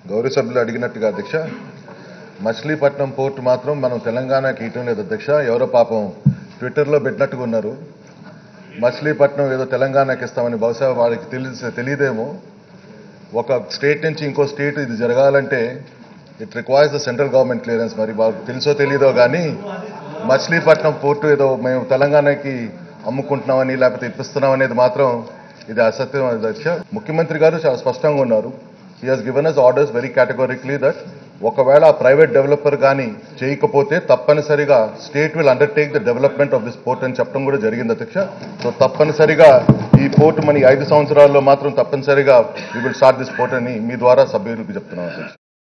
గౌరవ సభ్యులు అడిగినట్టుగా అధ్యక్ష మచిలీపట్నం పోర్టు మాత్రం మనం తెలంగాణకి ఇయటం లేదు అధ్యక్ష ఎవరో పాపం ట్విట్టర్లో పెట్టినట్టుగా ఉన్నారు మచిలీపట్నం ఏదో తెలంగాణకి ఇస్తామని బహుశా వాళ్ళకి తెలిసి తెలియదేమో ఒక స్టేట్ నుంచి ఇంకో స్టేట్ ఇది జరగాలంటే it requires the central government clearance మరి వాళ్ళకి తెలుసో తెలీదో కానీ మచిలీపట్నం పోర్టు ఏదో మేము తెలంగాణకి అమ్ముకుంటున్నామని లేకపోతే ఇప్పిస్తున్నాం అనేది మాత్ం ఇది అసత్యం అధ్యక్ష ముఖ్యమంత్రి గారు చాలా స్పష్టంగా ఉన్నారు he has given us orders very categorically that ఒకవేళ ఆ ప్రైవేట్ డెవలపర్ కానీ చేయకపోతే తప్పనిసరిగా state will undertake the development of this port అని చెప్పడం కూడా జరిగింది అధ్యక్ష సో తప్పనిసరిగా ఈ పోర్టు మన ఈ ఐదు సంవత్సరాల్లో మాత్రం తప్పనిసరిగా we will start this port అని మీ ద్వారా సభ్యులకు చెప్తున్నాం అధ్యక్ష